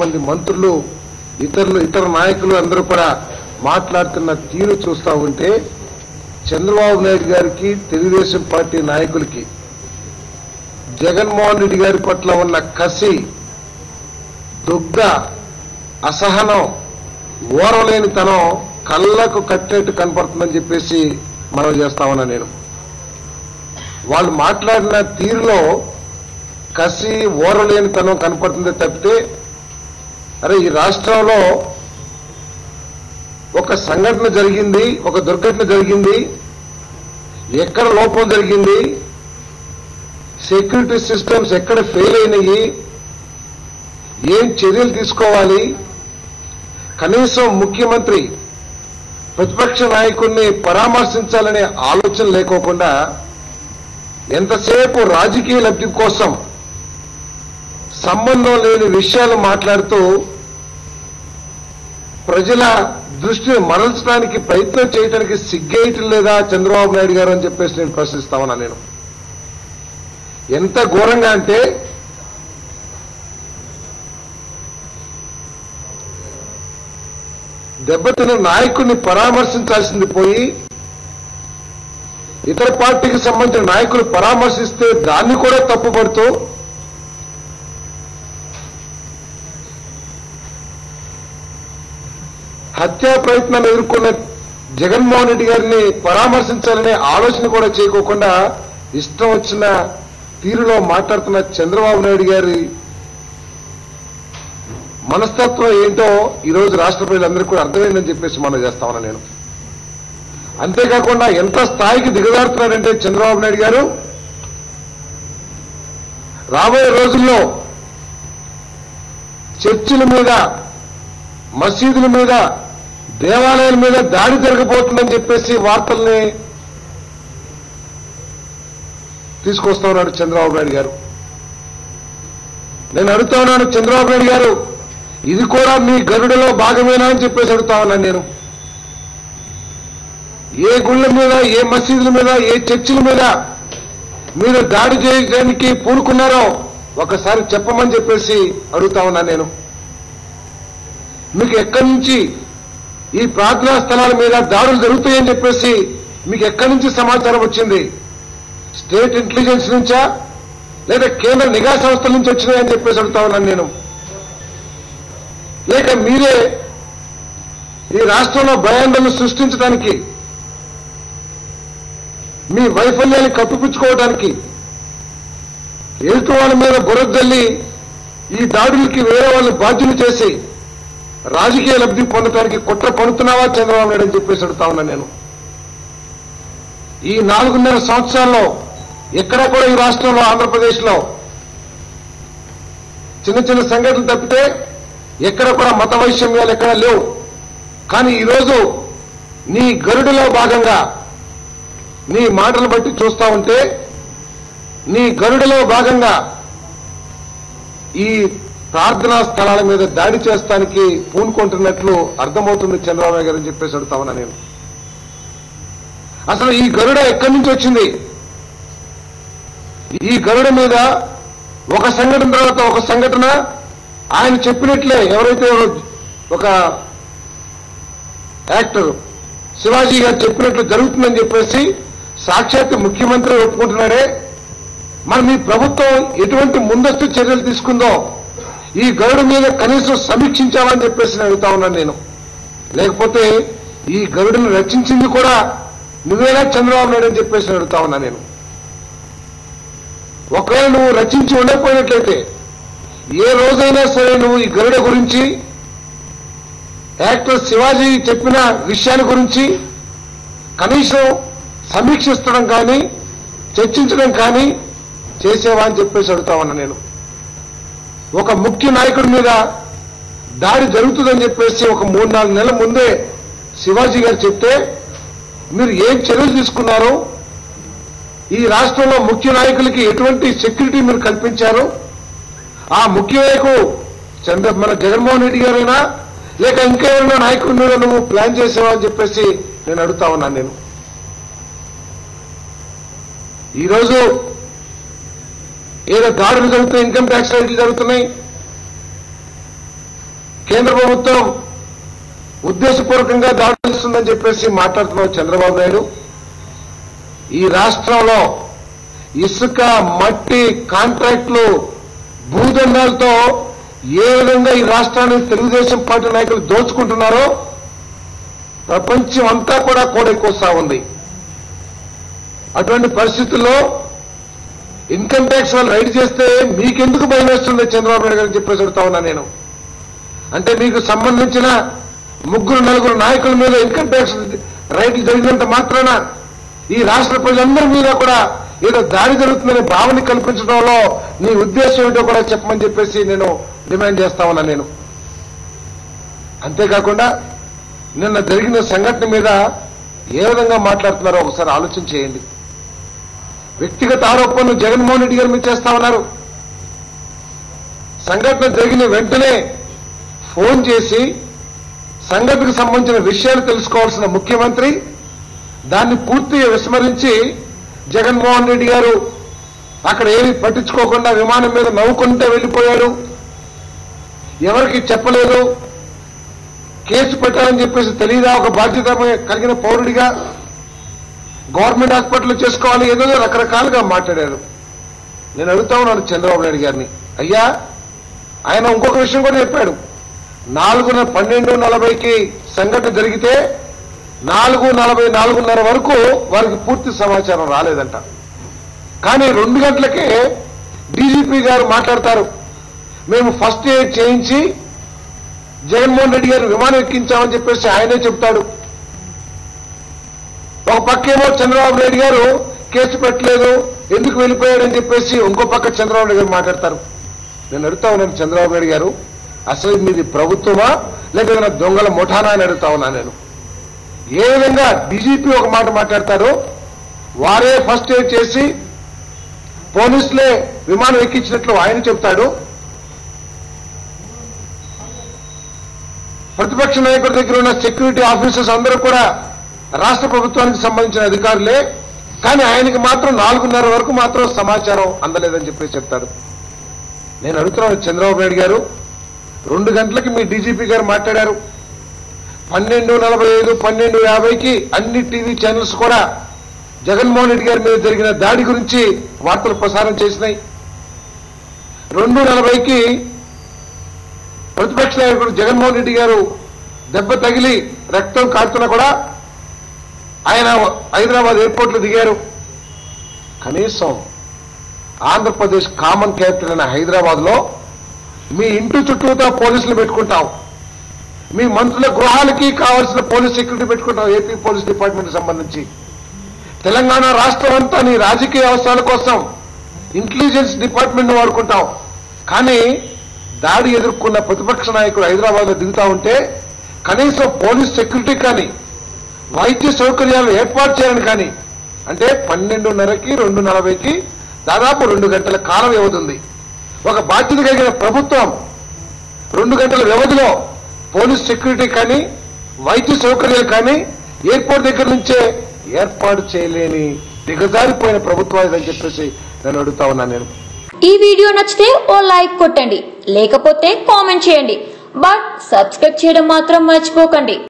మంది మంత్రులు ఇతరులు ఇతర నాయకులు అందరూ కూడా మాట్లాడుతున్న తీరు చూస్తా ఉంటే చంద్రబాబు నాయుడు గారికి తెలుగుదేశం పార్టీ నాయకులకి జగన్మోహన్ రెడ్డి గారి పట్ల ఉన్న కసి దుగ్ధ అసహనం ఓరలేనితనం కళ్ళకు కట్టినట్టు కనపడుతుందని చెప్పేసి మనం చేస్తా ఉన్నా నేను వాళ్ళు మాట్లాడిన తీరులో కసి ఓరలేనితనం కనపడుతుంది తప్పితే అరే ఈ రాష్ట్రంలో ఒక సంఘటన జరిగింది ఒక దుర్ఘటన జరిగింది ఎక్కడ లోపం జరిగింది సెక్యూరిటీ సిస్టమ్స్ ఎక్కడ ఫెయిల్ అయినాయి ఏం చర్యలు తీసుకోవాలి కనీసం ముఖ్యమంత్రి ప్రతిపక్ష నాయకుడిని పరామర్శించాలనే ఆలోచన లేకోకుండా ఎంతసేపు రాజకీయ లబ్ధి కోసం సంబంధం లేని విషయాలు మాట్లాడుతూ ప్రజల దృష్టిని మరల్చడానికి ప్రయత్నం చేయడానికి సిగ్గేయటం లేదా చంద్రబాబు నాయుడు గారు అని చెప్పేసి నేను ప్రశ్నిస్తా ఉన్నా నేను ఎంత ఘోరంగా అంటే దెబ్బతిన్న నాయకుడిని పరామర్శించాల్సింది పోయి ఇతర పార్టీకి సంబంధించిన నాయకులు పరామర్శిస్తే దాన్ని కూడా తప్పుపడుతూ హత్యా ప్రయత్నాలు ఎదుర్కొన్న జగన్మోహన్ రెడ్డి గారిని పరామర్శించాలనే ఆలోచన కూడా చేయకోకుండా ఇష్టం వచ్చిన తీరులో మాట్లాడుతున్న చంద్రబాబు నాయుడు గారి మనస్తత్వం ఏంటో ఈ రోజు రాష్ట్ర ప్రజలందరికీ కూడా అర్థమైందని చెప్పేసి మనం చేస్తా ఉన్నా నేను అంతేకాకుండా ఎంత స్థాయికి దిగజారుతున్నాడంటే చంద్రబాబు నాయుడు గారు రాబోయే రోజుల్లో చర్చిల మీద మసీదుల మీద దేవాలయాల మీద దాడి జరగబోతుందని చెప్పేసి వార్తల్ని తీసుకొస్తా ఉన్నాడు చంద్రబాబు నాయుడు గారు నేను అడుగుతా ఉన్నాను చంద్రబాబు నాయుడు గారు ఇది కూడా మీ గరుడలో భాగమేనా అని చెప్పేసి అడుగుతా ఉన్నాను నేను ఏ గుళ్ళ మీద ఏ మసీదుల మీద ఏ చర్చిల మీద మీరు దాడి చేయడానికి పూనుకున్నారో ఒకసారి చెప్పమని చెప్పేసి అడుగుతా ఉన్నాను నేను మీకు ఎక్కడి నుంచి ఈ ప్రార్థనా స్థలాల మీద దాడులు జరుగుతాయని చెప్పేసి మీకు ఎక్కడి నుంచి సమాచారం వచ్చింది స్టేట్ ఇంటెలిజెన్స్ నుంచా లేదా కేంద్ర నిఘా సంస్థల నుంచి వచ్చినాయని చెప్పేసి అడుగుతా ఉన్నాను నేను లేక మీరే ఈ రాష్ట్రంలో భయాందోళన సృష్టించడానికి మీ వైఫల్యాన్ని కప్పిపుచ్చుకోవడానికి ఎదుటి వాళ్ళ మీద బురదల్లి ఈ దాడులకి వేరే వాళ్ళు బాధ్యులు చేసి రాజకీయ లబ్ధి పొందడానికి కుట్ర పడుతున్నావా చంద్రబాబు నాయుడు అని చెప్పేసి అడుగుతా ఉన్నా నేను ఈ నాలుగున్నర సంవత్సరాల్లో ఎక్కడ కూడా ఈ రాష్ట్రంలో ఆంధ్రప్రదేశ్లో చిన్న చిన్న సంఘటనలు తప్పితే ఎక్కడ కూడా మత వైషమ్యాలు ఎక్కడ లేవు కానీ ఈరోజు నీ గరుడులో భాగంగా నీ మాటలు బట్టి చూస్తా ఉంటే నీ గరుడులో భాగంగా ఈ ప్రార్థనా స్థలాల మీద దాడి చేస్తానికి పూనుకుంటున్నట్లు అర్థమవుతుంది చంద్రబాబు నాయుడు గారు అని చెప్పేసి అడుగుతా ఉన్నా నేను అసలు ఈ గరుడ ఎక్కడి నుంచి వచ్చింది ఈ గరుడ మీద ఒక సంఘటన తర్వాత ఒక సంఘటన ఆయన చెప్పినట్లే ఎవరైతే ఒక యాక్టర్ శివాజీ గారు చెప్పినట్లు జరుగుతుందని చెప్పేసి సాక్షాత్ ముఖ్యమంత్రి ఒప్పుకుంటున్నాడే మరి మీ ప్రభుత్వం ఎటువంటి ముందస్తు చర్యలు తీసుకుందో ఈ గరుడు మీద కనీసం సమీక్షించామని చెప్పేసి నేను అడుగుతా ఉన్నాను నేను లేకపోతే ఈ గరుడును రచించింది కూడా నువ్వేనా చంద్రబాబు నాయుడు అని చెప్పేసి నేను అడుగుతా ఉన్నా నేను ఒకవేళ నువ్వు రచించి ఉండకపోయినట్లయితే ఏ రోజైనా సరే నువ్వు ఈ గరుడ గురించి యాక్టర్ శివాజీ చెప్పిన విషయాల గురించి కనీసం సమీక్షిస్తడం కానీ చర్చించడం కానీ చేసేవా అని చెప్పేసి అడుగుతా ఉన్నా నేను ఒక ముఖ్య నాయకుడి మీద దాడి జరుగుతుందని చెప్పేసి ఒక మూడు నాలుగు నెలల ముందే శివాజీ గారు చెప్తే మీరు ఏం చర్యలు తీసుకున్నారు ఈ రాష్ట్రంలో ముఖ్య నాయకులకి ఎటువంటి సెక్యూరిటీ మీరు కల్పించారు ఆ ముఖ్య నాయకుడు చంద్ర మన జగన్మోహన్ రెడ్డి గారైనా లేక ఇంకెవరైనా నాయకుడి మీద నువ్వు ప్లాన్ చేసావా అని చెప్పేసి నేను అడుగుతా ఉన్నాను నేను ఈరోజు ఏదో దాడులు జరుగుతాయి ఇన్కమ్ ట్యాక్స్ రైట్లు జరుగుతున్నాయి కేంద్ర ప్రభుత్వం ఉద్దేశపూర్వకంగా దాడులు చేస్తుందని చెప్పేసి మాట్లాడుతున్నారు చంద్రబాబు నాయుడు ఈ రాష్ట్రంలో ఇసుక మట్టి కాంట్రాక్టులు భూదండాలతో ఏ విధంగా ఈ రాష్ట్రాన్ని తెలుగుదేశం పార్టీ నాయకులు దోచుకుంటున్నారో ప్రపంచం అంతా కూడా కోడెక్కొస్తా ఉంది అటువంటి పరిస్థితుల్లో ఇన్కమ్ ట్యాక్స్ వాళ్ళు రైడ్ చేస్తే మీకెందుకు భయం వేస్తుంది చంద్రబాబు నాయుడు గారికి చెప్పేసి అడుగుతా ఉన్నా నేను అంటే మీకు సంబంధించిన ముగ్గురు నలుగురు నాయకుల మీద ఇన్కమ్ ట్యాక్స్ రైట్లు జరిగినంత మాత్రాన ఈ రాష్ట్ర ప్రజలందరి మీద కూడా ఏదో దాడి జరుగుతుందనే భావన కల్పించడంలో నీ ఉద్దేశం ఏంటో కూడా చెప్పమని చెప్పేసి నేను డిమాండ్ చేస్తా ఉన్నా నేను అంతేకాకుండా నిన్న జరిగిన సంఘటన మీద ఏ విధంగా మాట్లాడుతున్నారో ఒకసారి ఆలోచన చేయండి వ్యక్తిగత ఆరోపణలు జగన్మోహన్ రెడ్డి గారి మీద చేస్తా ఉన్నారు సంఘటన జరిగిన వెంటనే ఫోన్ చేసి సంఘటనకు సంబంధించిన విషయాలు తెలుసుకోవాల్సిన ముఖ్యమంత్రి దాన్ని పూర్తిగా విస్మరించి జగన్మోహన్ రెడ్డి గారు అక్కడ ఏమీ పట్టించుకోకుండా విమానం మీద నవ్వుకుంటే వెళ్ళిపోయాడు ఎవరికి చెప్పలేదు కేసు పెట్టాలని చెప్పేసి తెలియదా ఒక బాధ్యత కలిగిన పౌరుడిగా గవర్నమెంట్ హాస్పిటల్ చేసుకోవాలి ఏదో రకరకాలుగా మాట్లాడారు నేను అడుగుతా ఉన్నాను చంద్రబాబు నాయుడు గారిని అయ్యా ఆయన ఇంకొక విషయం కూడా చెప్పాడు నాలుగున్నర పన్నెండు నలభైకి సంఘటన జరిగితే నాలుగు నలభై నాలుగున్నర వరకు వారికి పూర్తి సమాచారం రాలేదంట కానీ రెండు గంటలకే డీజీపీ గారు మాట్లాడతారు మేము ఫస్ట్ ఎయిడ్ చేయించి జగన్మోహన్ రెడ్డి గారు విమానం ఎక్కించామని చెప్పేసి ఆయనే చెప్తాడు ఒక పక్కేమో చంద్రబాబు నాయుడు గారు కేసు పెట్టలేదు ఎందుకు వెళ్ళిపోయాడని చెప్పేసి ఇంకో పక్క చంద్రబాబు నాయుడు గారు మాట్లాడతారు నేను అడుగుతా ఉన్నాను చంద్రబాబు నాయుడు గారు అసలు మీది ప్రభుత్వమా లేక ఏదైనా దొంగల ముఠానా అని అడుగుతా ఉన్నా నేను ఏ విధంగా డీజీపీ ఒక మాట మాట్లాడతారు వారే ఫస్ట్ ఎయిడ్ చేసి పోలీసులే విమానం ఎక్కించినట్లు ఆయన చెప్తాడు ప్రతిపక్ష నాయకుడి దగ్గర ఉన్న సెక్యూరిటీ ఆఫీసర్స్ అందరూ కూడా రాష్ట్ర ప్రభుత్వానికి సంబంధించిన అధికారులే కానీ ఆయనకి మాత్రం నాలుగున్నర వరకు మాత్రం సమాచారం అందలేదని చెప్పేసి చెప్తాడు నేను అడుగుతున్నాను చంద్రబాబు నాయుడు గారు రెండు గంటలకి మీ డీజీపీ గారు మాట్లాడారు పన్నెండు నలభై ఐదు పన్నెండు యాభైకి అన్ని టీవీ ఛానల్స్ కూడా జగన్మోహన్ రెడ్డి గారి మీద జరిగిన దాడి గురించి వార్తలు ప్రసారం చేసినాయి రెండు నలభైకి ప్రతిపక్ష నాయకుడు జగన్మోహన్ రెడ్డి గారు దెబ్బ తగిలి రక్తం కారుతున్నా కూడా ఆయన హైదరాబాద్ ఎయిర్పోర్ట్ లో దిగారు కనీసం ఆంధ్రప్రదేశ్ కామన్ క్యాపిటల్ అయిన హైదరాబాద్ లో మీ ఇంటి చుట్టూతా పోలీసులు పెట్టుకుంటాం మీ మంత్రుల గృహాలకి కావాల్సిన పోలీస్ సెక్యూరిటీ పెట్టుకుంటాం ఏపీ పోలీస్ డిపార్ట్మెంట్ సంబంధించి తెలంగాణ రాష్ట్రం అంతా నీ రాజకీయ అవసరాల కోసం ఇంటెలిజెన్స్ డిపార్ట్మెంట్ వాడుకుంటాం కానీ దాడి ఎదుర్కొన్న ప్రతిపక్ష నాయకుడు హైదరాబాద్ లో దిగుతా ఉంటే కనీసం పోలీస్ సెక్యూరిటీ కానీ వైద్య సౌకర్యాలు ఏర్పాటు చేయాలని కానీ అంటే పన్నెండున్నరకి రెండు నలభైకి దాదాపు రెండు గంటల కాలం వ్యవధి ఉంది ఒక బాధ్యత కలిగిన ప్రభుత్వం రెండు గంటల వ్యవధిలో పోలీస్ సెక్యూరిటీ కానీ వైద్య సౌకర్యాలు కానీ ఎయిర్పోర్ట్ దగ్గర నుంచే ఏర్పాటు చేయలేని దిగజారిపోయిన ప్రభుత్వం ఇదని చెప్పేసి నేను అడుగుతా ఉన్నాను నేను ఈ వీడియో నచ్చితే ఓ లైక్ కొట్టండి లేకపోతే కామెంట్ చేయండి బట్ సబ్స్క్రైబ్ చేయడం మాత్రం మర్చిపోకండి